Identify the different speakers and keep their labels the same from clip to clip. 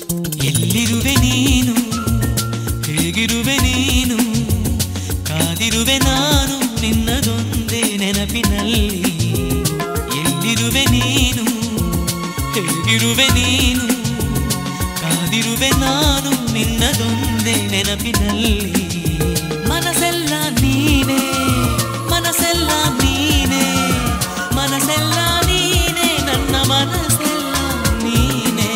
Speaker 1: ಎಲ್ಲಿರುವೆ ನೀನು ಹೇಗಿರುವೆ ನೀನು ಕಾದಿರುವೆ ನಾನು ನಿನ್ನದೊಂದೇ ನೆನಪಿನಲ್ಲಿ ಎಲ್ಲಿರುವೆ ನೀನು ಹೇಗಿರುವೆ ನೀನು ಕಾದಿರುವೆ ನಾನು ನಿನ್ನದೊಂದೇ ನೆನಪಿನಲ್ಲಿ ಮನಸ್ಸೆಲ್ಲ ನೀನೇ ಮನಸ್ಸೆಲ್ಲ ನೀನೇ ಮನಸ್ಸೆಲ್ಲ ನೀನೇ ನನ್ನ ಮನಸ್ಸೆಲ್ಲ ನೀನೇ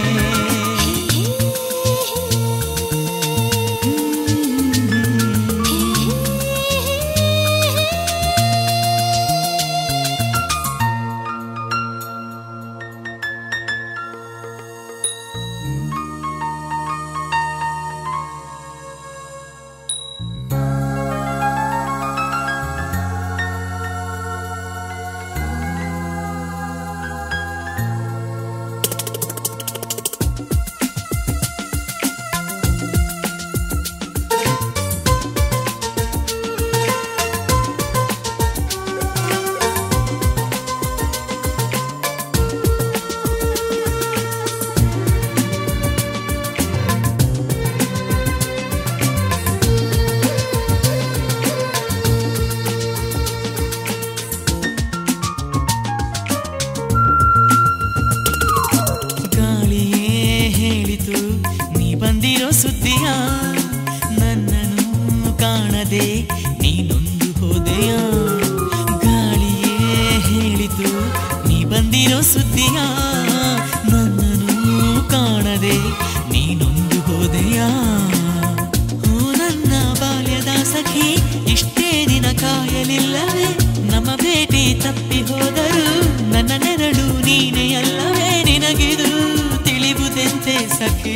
Speaker 1: ಗಾಳಿಯೇ ಹೇಳಿತು ನೀ ಬಂದಿರೋ ಸುದ್ದಿಯ ನನ್ನನ್ನು ಕಾಣದೆ ನೀನೊಂದು ಹೋದೆಯ ಗಾಳಿಯೇ ಹೇಳಿತು ನೀ ಬಂದಿರೋ ಸುದ್ದಿಯ ನನ್ನನ್ನು ಕಾಣದೆ ನೀನೊಂದು ಹೋದೆಯ ಓ ನನ್ನ ಬಾಲ್ಯದ ಸಖಿ ಇಷ್ಟೇ ದಿನ ಕಾಯಲಿಲ್ಲವೇ ನಮ್ಮ ಭೇಟಿ ತಪ್ಪಿ ಹೋದರು ನನ್ನ ನೆರಳು ನೀನೇ ಅಲ್ಲವೇ ನಿನಗಿದು ತಿಳಿಬುದೆಂತೆ ಸಖಿ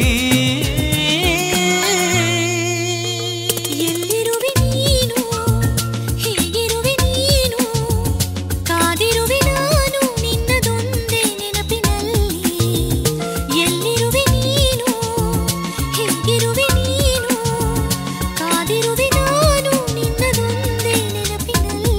Speaker 2: ಎಲ್ಲಿರುವೆ ನೀನು ಹೇಗಿರುವೆ ನೀನು ಕಾದಿರುವೆ ನಾನು ನಿನ್ನದೊಂದೇ ನೆನಪಿನಲ್ಲಿ ಎಲ್ಲಿರುವೆ ನೀನು ಹೇಗಿರುವೆ ನೀನು ಕಾದಿರುವೆ ನಾನು ನಿನ್ನದೊಂದೇ ನೆನಪಿನಲ್ಲಿ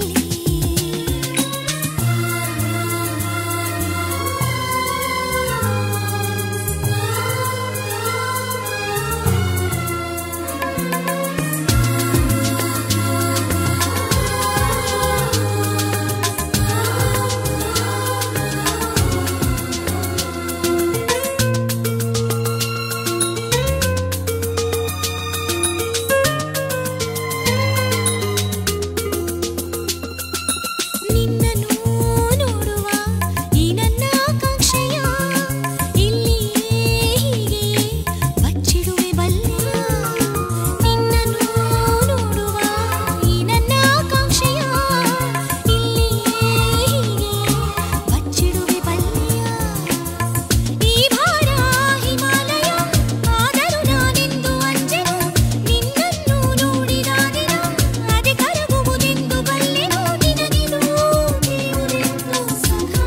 Speaker 2: ನಿನ್ನನ್ನು ನೋಡುವ ಈ ನನ್ನ ಆಕಾಂಕ್ಷೆಯ ಇಲ್ಲಿಯೇ ಹೀಗೆ ಬಚ್ಚಿಡುವೆ ಬಲ್ಲೆಯ ನಿನ್ನನ್ನು ನೋಡುವ ಈ ನನ್ನ ಆಕಾಂಕ್ಷೆಯ ಇಲ್ಲಿಯೇ ಹೀಗೆ ಬಚ್ಚಿಡುವೆ ಬಲ್ಲೆಯ ಈ ಭಾರ ಹಿಮಾಲಯ ಆದರೂ ನಾನೆಂದು ಅಂಜೆನು ನಿನ್ನನ್ನು ನೋಡಿದ ದಿನ ಅದೆ ಕರಗುವುದೆಂದು ಬಲ್ಲೆನು ನಿನಗಿದು ತಿಳಿಯುವುದೆಂದು ಸಖಾ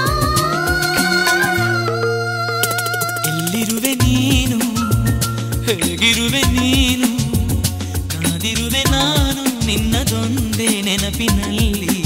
Speaker 1: ಎಲ್ಲಿರುವೆ ನೀನು ಹೇಗಿರುವೆ ನೀನು ಕಾದಿರುವೆ ನಾನು ನಿನ್ನದೊಂದೇ ನೆನಪಿನಲ್ಲಿ